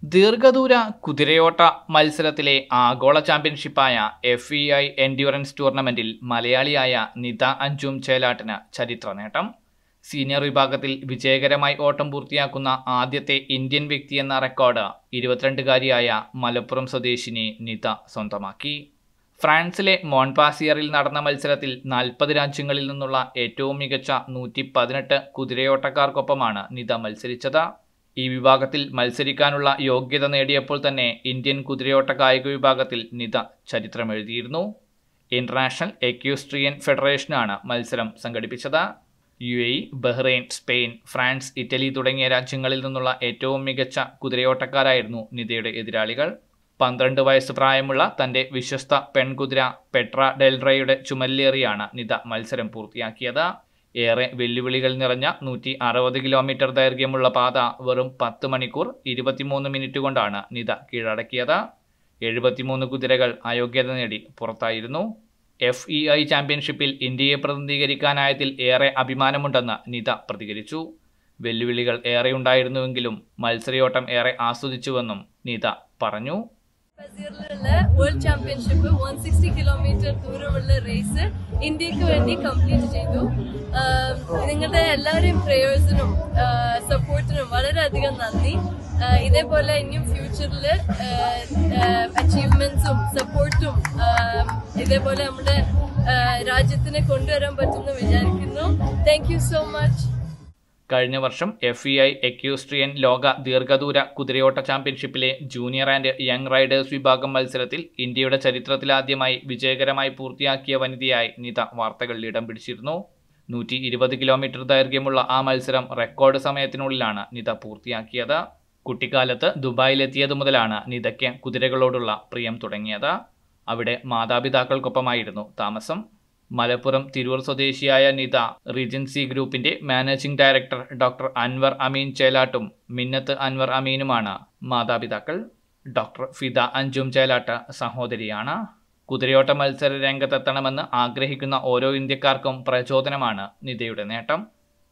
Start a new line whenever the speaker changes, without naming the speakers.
ദീർഘദൂര കുതിരയോട്ട മത്സരത്തിലെ ആഗോള ചാമ്പ്യൻഷിപ്പായ എഫ് ഇ ഐ എൻഡ്യൂറൻസ് ടൂർണമെന്റിൽ മലയാളിയായ നിത അഞ്ചും ചേലാട്ടിന് ചരിത്ര നേട്ടം സീനിയർ വിഭാഗത്തിൽ വിജയകരമായി ഓട്ടം പൂർത്തിയാക്കുന്ന ആദ്യത്തെ ഇന്ത്യൻ വ്യക്തി എന്ന റെക്കോർഡ് ഇരുപത്തിരണ്ടുകാരിയായ മലപ്പുറം സ്വദേശിനി നിത സ്വന്തമാക്കി ഫ്രാൻസിലെ മോൺപാസിയറിൽ നടന്ന മത്സരത്തിൽ നാൽപ്പത് രാജ്യങ്ങളിൽ നിന്നുള്ള ഏറ്റവും മികച്ച നൂറ്റി പതിനെട്ട് കുതിരയോട്ടക്കാർക്കൊപ്പമാണ് നിത മത്സരിച്ചത് ഈ വിഭാഗത്തിൽ മത്സരിക്കാനുള്ള യോഗ്യത നേടിയപ്പോൾ തന്നെ ഇന്ത്യൻ കുതിരയോട്ട കായിക വിഭാഗത്തിൽ നിത ചരിത്രമെഴുതിയിരുന്നു ഇന്റർനാഷണൽ എക്യൂസ്ട്രിയൻ ഫെഡറേഷനാണ് മത്സരം സംഘടിപ്പിച്ചത് U A Bahrain Spain France Italy തുടങ്ങിയ രാജ്യങ്ങളിൽ നിന്നുള്ള ഏറ്റവും മികച്ച കുതിരയോട്ടക്കാരായിരുന്നു നിതയുടെ എതിരാളികൾ പന്ത്രണ്ട് വയസ്സ് പ്രായമുള്ള തന്റെ വിശ്വസ്ത പെൺകുതിര പെട്ര ഡെൽറയുടെ ചുമലിലേറിയാണ് നിത മത്സരം പൂർത്തിയാക്കിയത് ഏറെ വെല്ലുവിളികൾ നിറഞ്ഞ നൂറ്റി അറുപത് കിലോമീറ്റർ ദൈർഘ്യമുള്ള പാത വെറും പത്ത് മണിക്കൂർ ഇരുപത്തിമൂന്ന് മിനിറ്റ് കൊണ്ടാണ് നിത കീഴടക്കിയത് എഴുപത്തിമൂന്ന് കുതിരകൾ അയോഗ്യത നേടി പുറത്തായിരുന്നു എഫ് ഇ ഐ ചാമ്പ്യൻഷിപ്പിൽ ഇന്ത്യയെ പ്രതിനിധീകരിക്കാനായതിൽ ഏറെ അഭിമാനമുണ്ടെന്ന് നിത പ്രതികരിച്ചു വെല്ലുവിളികൾ ഏറെയുണ്ടായിരുന്നുവെങ്കിലും മത്സരയോട്ടം ഏറെ ആസ്വദിച്ചുവെന്നും നിത പറഞ്ഞു
ബസീറിലുള്ള world championship one sixty kilometre ദൂരമുള്ള റേസ് ഇന്ത്യക്ക് വേണ്ടി കംപ്ലീറ്റ് ചെയ്തു ആഹ് നിങ്ങളുടെ എല്ലാവരെയും പ്രേയേഴ്സിനും സപ്പോർട്ടിനും വളരെയധികം നന്ദി ആഹ് ഇതേപോലെ ഇനിയും ഫ്യൂച്ചറിൽ അച്ചീവ്മെന്റ്സും സപ്പോർട്ടും ഇതേപോലെ നമ്മുടെ ആഹ് രാജ്യത്തിനെ കൊണ്ടുവരാൻ പറ്റുമെന്ന് വിചാരിക്കുന്നു താങ്ക് യു സോ മച്ച്
കഴിഞ്ഞ വർഷം എഫ് ഇ ഐ എക്യൂസ്ട്രിയൻ ലോക ദീർഘദൂര കുതിരയോട്ട ചാമ്പ്യൻഷിപ്പിലെ ജൂനിയർ ആൻഡ് യങ് റൈഡേഴ്സ് വിഭാഗം മത്സരത്തിൽ ഇന്ത്യയുടെ ചരിത്രത്തിലാദ്യമായി വിജയകരമായി പൂർത്തിയാക്കിയ വനിതയായി നിത വാർത്തകളിൽ ഇടം പിടിച്ചിരുന്നു നൂറ്റി ഇരുപത് കിലോമീറ്റർ ദൈർഘ്യമുള്ള ആ മത്സരം റെക്കോർഡ് സമയത്തിനുള്ളിലാണ് നിത പൂർത്തിയാക്കിയത് കുട്ടിക്കാലത്ത് ദുബായിലെത്തിയതു മുതലാണ് നിതയ്ക്ക് കുതിരകളോടുള്ള പ്രിയം തുടങ്ങിയത് അവിടെ മാതാപിതാക്കൾക്കൊപ്പമായിരുന്നു താമസം മലപ്പുറം തിരൂർ സ്വദേശിയായ നിത റീജൻസി ഗ്രൂപ്പിന്റെ managing director doctor Anwar Ameen ചേലാട്ടും മിന്നത്ത് അൻവർ അമീനുമാണ് മാതാപിതാക്കൾ ഡോക്ടർ ഫിദ അഞ്ചും ചേലാട്ട് സഹോദരിയാണ് കുതിരയോട്ട മത്സര രംഗത്തെത്തണമെന്ന് ആഗ്രഹിക്കുന്ന ഓരോ ഇന്ത്യക്കാർക്കും പ്രചോദനമാണ് നിതയുടെ നേട്ടം